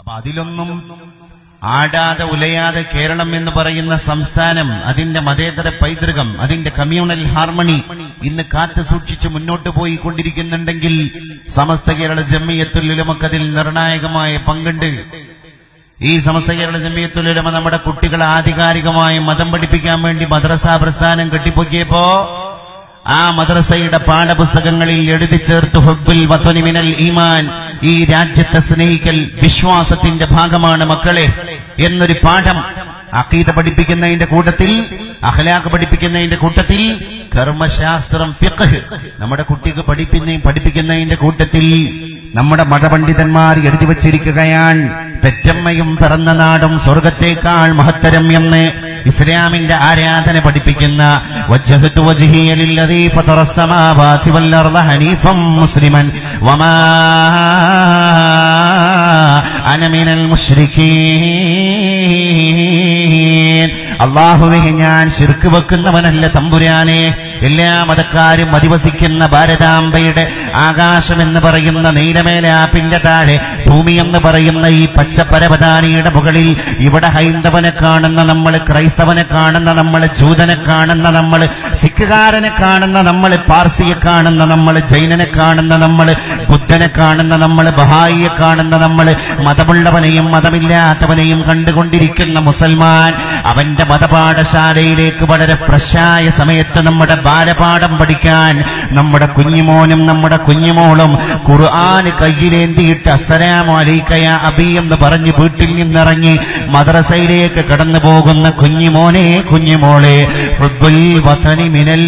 അപ്പൊ അതിലൊന്നും ആടാതെ ഉലയാതെ കേരളം എന്ന് പറയുന്ന സംസ്ഥാനം അതിന്റെ മതേതര പൈതൃകം അതിന്റെ കമ്മ്യൂണൽ ഹാർമണി ഇന്ന് കാത്തു സൂക്ഷിച്ച് മുന്നോട്ട് പോയിക്കൊണ്ടിരിക്കുന്നുണ്ടെങ്കിൽ സമസ്ത കേരള ജമ്മിയത്തുല്ലുമക്കതിൽ നിർണായകമായ പങ്കുണ്ട് ഈ സമസ്ത കേരള ജമ്മിയത്തുല്ലുലമ നമ്മുടെ കുട്ടികളെ ആധികാരികമായി മതം പഠിപ്പിക്കാൻ വേണ്ടി മദ്രസ പ്രസ്ഥാനം കെട്ടിപ്പൊക്കിയപ്പോ ആ മദ്രസയുടെ പാഠപുസ്തകങ്ങളിൽ എഴുതി ചേർത്ത് ഹുബുൽ വത്വനി മിനൽ ഈമാൻ ഈ രാജ്യത്തെ സ്നേഹിക്കൽ വിശ്വാസത്തിന്റെ ഭാഗമാണ് മക്കളെ എന്നൊരു പാഠം അക്കീത പഠിപ്പിക്കുന്നതിന്റെ കൂട്ടത്തിൽ അഖലാഖ് പഠിപ്പിക്കുന്നതിന്റെ കൂട്ടത്തിൽ കർമ്മശാസ്ത്രം ഫിഖ് നമ്മുടെ കുട്ടിക്ക് പഠിപ്പിക്കുന്ന പഠിപ്പിക്കുന്നതിന്റെ കൂട്ടത്തിൽ നമ്മുടെ മതപണ്ഡിതന്മാർ എഴുതി വച്ചിരിക്കുകയാണ് പെറ്റമ്മയും പിറന്ന നാടും സ്വർഗത്തേക്കാൾ മഹത്തരം എന്ന് ഇസ്ലാമിന്റെ ആരാധന പഠിപ്പിക്കുന്ന വജ്ജഹത്തു വജ്ഹിയ ലില്ലദീ ഫതറ السماوات والأرض حنيفا مسلما وما أنا من المشركين അള്ളാഹുവെ ഞാൻ ശിർക്ക് വെക്കുന്നവനല്ല തമ്പുരാനെ എല്ലാ മതക്കാരും അധിവസിക്കുന്ന ഭാരതാംബയുടെ ആകാശം എന്ന് പറയുന്ന നീലമേലാപ്പിന്റെ താഴെ ഭൂമി എന്ന് പറയുന്ന ഈ പച്ചപ്പരപതാനിയുടെ മുകളിൽ ഇവിടെ ഹൈന്ദവനെ കാണുന്ന നമ്മൾ ക്രൈസ്തവനെ കാണുന്ന നമ്മൾ ജൂതനെ കാണുന്ന നമ്മൾ സിഖുകാരനെ കാണുന്ന നമ്മൾ പാർസിയെ കാണുന്ന നമ്മൾ ജൈനനെ കാണുന്ന നമ്മൾ ബുദ്ധനെ കാണുന്ന നമ്മൾ ബഹായിയെ കാണുന്ന നമ്മൾ മതമുള്ളവനെയും മതമില്ലാത്തവനെയും കണ്ടുകൊണ്ടിരിക്കുന്ന മുസൽമാൻ അവന്റെ മതപാഠശാലയിലേക്ക് വളരെ ഫ്രഷായ സമയത്ത് നമ്മുടെ ബാലപാഠം പഠിക്കാൻ നമ്മുടെ കുഞ്ഞുമോനും നമ്മുടെ കുഞ്ഞുമോളും ഖുർആന് കയ്യിലേന്തിയിട്ട് അസ്സലാമു അലൈക്കയ അബി എന്ന് പറഞ്ഞ് വീട്ടിൽ നിന്നിറങ്ങി മദ്രസയിലേക്ക് കടന്നു പോകുന്ന കുഞ്ഞുമോനെ കുഞ്ഞുമോളെ ഹുബ്ബുൽ വതനി മിനൽ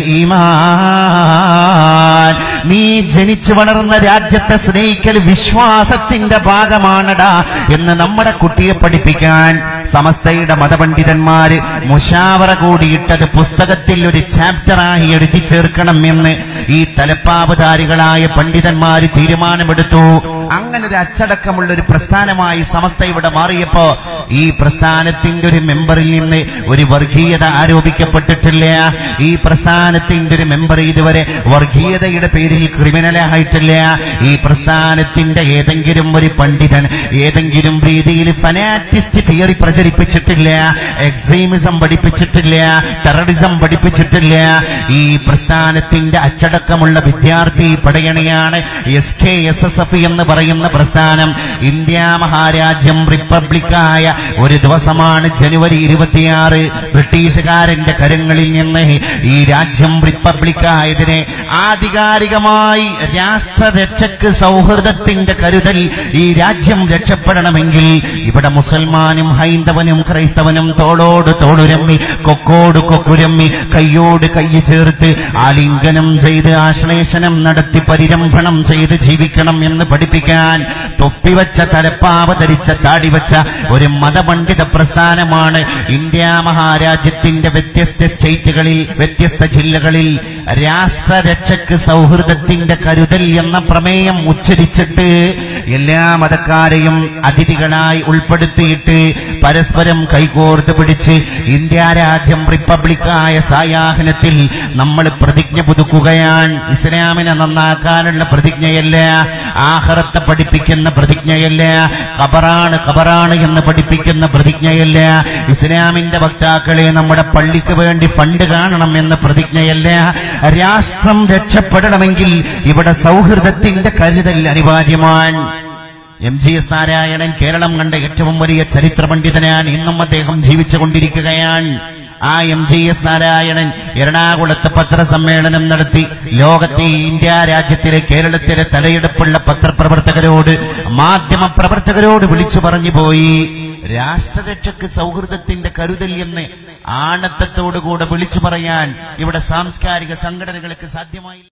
ഈമാൻ നീ ജനിച്ചു വളർന്ന രാജ്യത്തെ സ്നേഹിക്കൽ വിശ്വാസത്തിന്റെ ഭാഗമാണടാ എന്ന് നമ്മുടെ കുട്ടിയെ പഠിപ്പിക്കാൻ സമസ്തയുടെ മതപണ്ഡിതന്മാര് മുഷാവറ കൂടിയിട്ടത് പുസ്തകത്തിൽ ഒരു ചാപ്റ്ററായി എഴുതി ചേർക്കണം എന്ന് ഈ തലപ്പാവുധാരികളായ പണ്ഡിതന്മാര് തീരുമാനമെടുത്തു അങ്ങനെ ഒരു അച്ചടക്കമുള്ള ഒരു പ്രസ്ഥാനമായി സമസ്ത ഇവിടെ മാറിയപ്പോ ഈ പ്രസ്ഥാനത്തിന്റെ ഒരു മെമ്പറിൽ നിന്ന് ഒരു വർഗീയത ആരോപിക്കപ്പെട്ടിട്ടില്ല ഈ പ്രസ്ഥാനത്തിന്റെ ഒരു മെമ്പർ ഇതുവരെ വർഗീയതയുടെ പേരിൽ ക്രിമിനലായിട്ടില്ല ഈ പ്രസ്ഥാനത്തിന്റെ ഏതെങ്കിലും ഒരു പണ്ഡിതൻ ഏതെങ്കിലും രീതിയിൽ ഫനാറ്റിസ്റ്റ് തിയറി പ്രചരിപ്പിച്ചിട്ടില്ല എക്സ്ട്രീമിസം പഠിപ്പിച്ചിട്ടില്ല ടെററിസം പഠിപ്പിച്ചിട്ടില്ല ഈ പ്രസ്ഥാനത്തിന്റെ അച്ചടക്കമുള്ള വിദ്യാർത്ഥി പടയണിയാണ് S K S S F എന്ന് പറയുന്ന പ്രസ്ഥാനം ഇന്ത്യ മഹാരാജ്യം റിപ്പബ്ലിക്കായ ഒരു ദിവസമാണ് ജനുവരി ഇരുപത്തിയാറ് ബ്രിട്ടീഷുകാരന്റെ കരങ്ങളിൽ നിന്ന് ഈ രാജ്യം റിപ്പബ്ലിക്കായതിനെ ആധികാരികമായി രാഷ്ട്രരക്ഷക്ക് സൗഹൃദത്തിന്റെ കരുതൽ ഈ രാജ്യം രക്ഷപ്പെടണമെങ്കിൽ ഇവിടെ മുസൽമാനും ഹൈന്ദവനും ക്രൈസ്തവനും തോളോട് തോളുരമ്മി കൊക്കോട് കൊക്കുരമ്മി കയ്യോട് കയ്യ് ചേർത്ത് ആലിംഗനം ചെയ്ത് ആശ്ലേഷണം നടത്തി പരിരംഭണം ചെയ്ത് ജീവിക്കണം എന്ന് പഠിപ്പിക്കാൻ തൊപ്പിവച്ച തലപ്പാവ് ധരിച്ച താടി വച്ച ഒരു മതപണ്ഡിത പ്രസ്ഥാനമാണ് ഇന്ത്യ മഹാരാജ്യത്തിന്റെ വ്യത്യസ്ത സ്റ്റേറ്റുകളിൽ വ്യത്യസ്ത ജില്ലകളിൽ രാഷ്ട്രരക്ഷക്ക് സൗഹൃദത്തിന്റെ കരുതൽ എന്ന പ്രമേയം ഉച്ചരിച്ചിട്ട് എല്ലാ മതക്കാരെയും അതിഥികളായി ഉൾപ്പെടുത്തിയിട്ട് പരസ്പരം കൈകോർത്ത് പിടിച്ച് ഇന്ത്യ രാജ്യം റിപ്പബ്ലിക്കായ സായാഹനത്തിൽ നമ്മൾ പ്രതിജ്ഞ പുതുക്കുകയാണ് ഇസ്ലാമിനെ നന്നാക്കാനുള്ള പ്രതിജ്ഞയല്ല ആഹ്റത്തെ പഠിപ്പിക്കുന്ന പ്രതിജ്ഞയല്ല ഖബറാണ് ഖബറാണ് എന്ന് പഠിപ്പിക്കുന്ന പ്രതിജ്ഞയല്ല ഇസ്ലാമിന്റെ വക്താക്കളെ നമ്മുടെ പള്ളിക്ക് വേണ്ടി ഫണ്ട് കാണണം എന്ന പ്രതിജ്ഞയല്ല രാഷ്ട്രം രക്ഷപ്പെടണമെങ്കിൽ ഇവിടെ സൗഹൃദത്തിന്റെ കരുതൽ അനിവാര്യമാണ് M G S Narayanan Keralam കണ്ട ഏറ്റവും വലിയ ചരിത്ര പണ്ഡിതനാണ് ഇന്നും അദ്ദേഹം ജീവിച്ചുകൊണ്ടിരിക്കുകയാണ് ആ എം ജി എസ് നാരായണൻ എറണാകുളത്ത് പത്രസമ്മേളനം നടത്തി ലോകത്തെ ഇന്ത്യ രാജ്യത്തിലെ കേരളത്തിലെ തലയെടുപ്പുള്ള പത്രപ്രവർത്തകരോട് മാധ്യമ പ്രവർത്തകരോട് വിളിച്ചു പറഞ്ഞു പോയി രാഷ്ട്രരക്ഷക്ക് സൗഹൃദത്തിന്റെ കരുതൽ എന്ന് ആണത്തത്തോടുകൂടെ വിളിച്ചു പറയാൻ ഇവിടെ സാംസ്കാരിക സംഘടനകൾക്ക് സാധ്യമായി